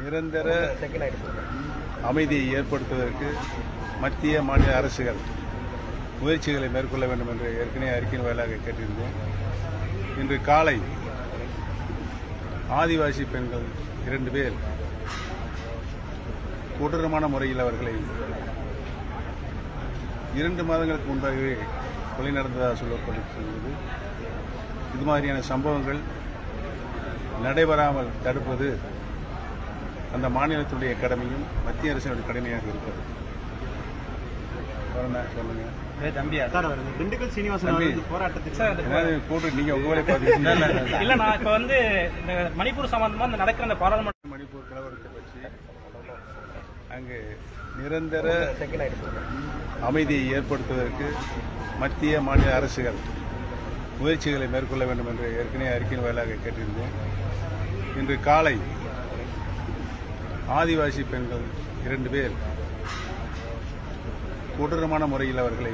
நிரந்தர அமைதியை ஏற்படுத்துவதற்கு மத்திய மாநில அரசுகள் முயற்சிகளை மேற்கொள்ள வேண்டும் என்று ஏற்கனவே அறிக்கையின் வாயிலாக கேட்டிருந்தேன் இன்று காலை ஆதிவாசி பெண்கள் இரண்டு பேர் கொடூரமான முறையில் அவர்களை இரண்டு மாதங்களுக்கு முன்பாகவே கொலை நடந்ததாக சொல்லப்படுகிறது இது மாதிரியான சம்பவங்கள் நடைபெறாமல் தடுப்பது அந்த மாநிலத்துடைய கடமையும் மத்திய அரசினுடைய கடமையாக இருக்கிறது வேற என்ன சொல்லுங்க சார் அவர் திண்டுக்கல் சீனிவாசன் தம்பி. அவர்கள் போராட்டத்துக்கு சார், ஏதாவது போட்டு நீங்க உங்க வேலையை பார்த்துக்கிட்டீங்க இல்ல நான் இப்ப வந்து இந்த மணிப்பூர் சம்பந்தமா இந்த நடக்கிற இந்த பாராளுமன்ற மணிப்பூர் கலவரத்தை பற்றி அங்கு நிரந்தர அமைதியை ஏற்படுத்துவதற்கு மத்திய மாநில அரசுகள் முயற்சிகளை மேற்கொள்ள வேண்டும் என்று ஏற்கனவே அறிக்கையின் வாயிலாக கேட்டிருந்தேன் இன்று காலை ஆதிவாசி பெண்கள் இரண்டு பேர் கொடூரமான முறையில் அவர்களை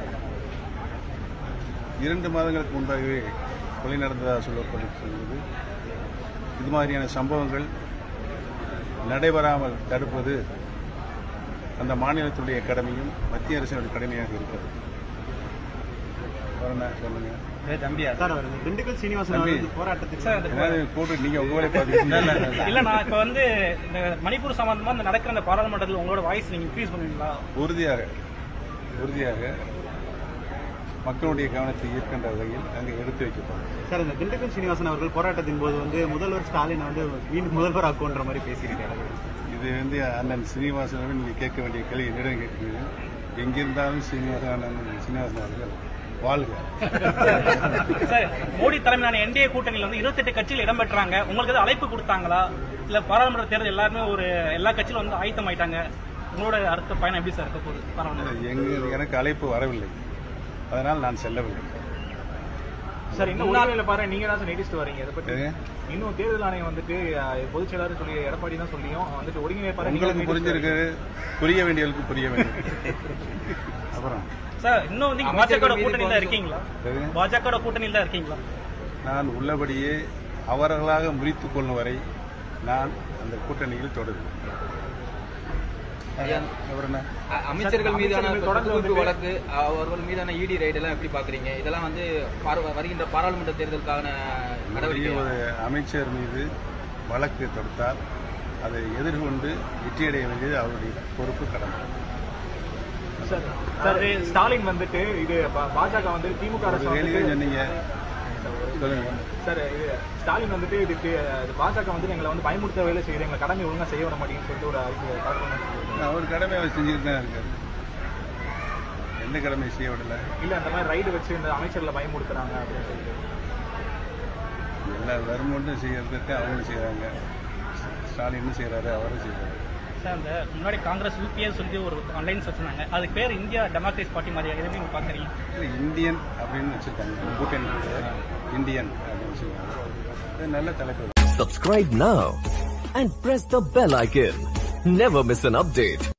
இரண்டு மாதங்களுக்கு முன்பாகவே கொலை நடந்ததாக சொல்லப்படுகிறது இது மாதிரியான சம்பவங்கள் நடைபெறாமல் தடுப்பது அந்த மாநிலத்துடைய கடமையும் மத்திய அரசினுடைய கடமையாக இருக்கிறது வேற என்ன சொல்லுங்க சார் அவர் திண்டுக்கல் சீனிவாசன் தம்பி. அவர்கள் போராட்டத்துக்கு சார், ஏதாவது போட்டு நீங்க உங்க வேலையை பார்த்துக்கிட்டீங்க இல்ல நான் இப்ப வந்து இந்த மணிப்பூர் சம்பந்தமா இந்த நடக்கிற இந்த பாராளுமன்றத்தில் உங்களோட வாய்ஸ் நீங்க இன்க்ரீஸ் பண்ணுவீங்களா உறுதியாக உறுதியாக மக்களுடைய கவனத்தை ஈர்க்கின்ற வகையில் அங்கே எடுத்து வைக்கப்படும் சார் இந்த திண்டுக்கல் சீனிவாசன் அவர்கள் போராட்டத்தின் போது வந்து முதல்வர் ஸ்டாலினை வந்து மீண்டும் முதல்வர் ஆக்குன்ற மாதிரி பேசியிருக்காரு இது வந்து அண்ணன் சீனிவாசன் நீங்க கேட்க வேண்டிய கேள்வி என்னிடம் கேட்கிறீங்க எங்கிருந்தாலும் சீனிவாசன் அண்ணன் சீனிவாசன் அவர்கள் வாழ்க சார் மோடி தலைமையிலான என்டிஏ கூட்டணியில் வந்து இருபத்தெட்டு கட்சிகள் இடம்பெற்றாங்க உங்களுக்கு எதாவது அழைப்பு கொடுத்தாங்களா இல்ல பாராளுமன்ற தேர்தல் எல்லாருமே ஒரு எல்லா கட்சியிலும் வந்து ஆயத்தம் ஆயிட்டாங்க உங்களோட அடுத்த பயணம் எப்படி சார் இருக்க போகுது பாராளுமன்ற எங்க எனக்கு அழைப்பு வரவில்லை அதனால் நான் செல்லவில்லை சார் இன்னும் ஒருவேளை பாரு நீங்க தான் சார் நெடிச்சுட்டு வரீங்க இதை பத்தி எது? இன்னும் தேர்தல் ஆணையம் வந்துட்டு அஹ், பொதுச் செயலாளர் சொல்லி எடப்பாடி தான் சொல்லியும் வந்துட்டு ஒருங்கிணைப்பாரு உங்களுக்கு புரிஞ்சிருக்கு புரிய வேண்டியவர்களுக்கு புரிய வேண்டும் அப்புறம் சார் இன்னும் வந்து நீங்க பாஜக கூட்டணியில் தான் இருக்கீங்களா எது? பாஜக கூட்டணியில் தான் இருக்கீங்களா நான் உள்ளபடியே அவர்களாக முறித்துக் கொள்ளும் வரை நான் அந்த கூட்டணியில் தொடருவேன் அப்புறம் என்ன அ- அமைச்சர்கள் மீதான அமைச்சர்கள் தொடர்ந்து தொடர்ந்து வந்துட்டு- வழக்கு அவர்கள் மீதான இடி ரைடு எல்லாம் எப்படி பாக்குறீங்க இதெல்லாம் வந்து பார- வருகின்ற பாராளுமன்ற தேர்தலுக்கான இப்படியே நடவடிக்கை ஒரு அமைச்சர் மீது வழக்கு தொடுத்தால் அதை எதிர்கொண்டு வெற்றியடைய வேண்டியது அவருடைய பொறுப்பு கடமை சார் சார் ஸ்டாலின் வந்துட்டு இது பா- பாஜக வந்து திமுக அரசு ஒரு கேள்வியும் வந்துட்டு சொன்னீங்க சொல்லுங்க சார் இது ஸ்டாலின் வந்துட்டு இதுக்கு இது பாஜக வந்து எங்களை வந்து பயமுறுத்த வேலை செய்யுது எங்களை கடமை ஒழுங்கா செய்ய விட மாட்டேங்குன்னு சொல்லிட்டு ஒரு அறிக்கை தாக்கல் பண்ணிருக்காரு. அவர் கடமை அவர் செஞ்சுட்டு தான் இருக்காரு எந்த கடமை செய்ய விடல இல்ல அந்த மாதிரி ரைடு வச்சு இந்த அமைச்சர்களை பயமுறுத்துறாங்க அப்படின்னு சொல்லிட்டு எல்லா கவர்மெண்ட்டும் செய்யறதுக்கு அவங்களும் செய்கிறாங்க ஸ்டாலினும் செய்கிறாரு அவரும் செய்கிறாரு சார் அந்த முன்னாடி காங்கிரஸ் யூபிஏ சொல்லி ஒரு ஆன்லைன் வச்சிருந்தாங்க அதுக்கு பேர் இந்தியா டெமோக்ரட்டிக் பார்ட்டி மாதிரி எதுவுமே நீங்க பாக்குறீங்க இல்லை இந்தியன் அப்படின்னு வச்சுருக்காங்க கூட்டணி இந்தியன் அப்படின்னு சொல்லுவாங்க இது நல்ல தலைப்பு Subscribe now and press the bell icon. Never miss an update.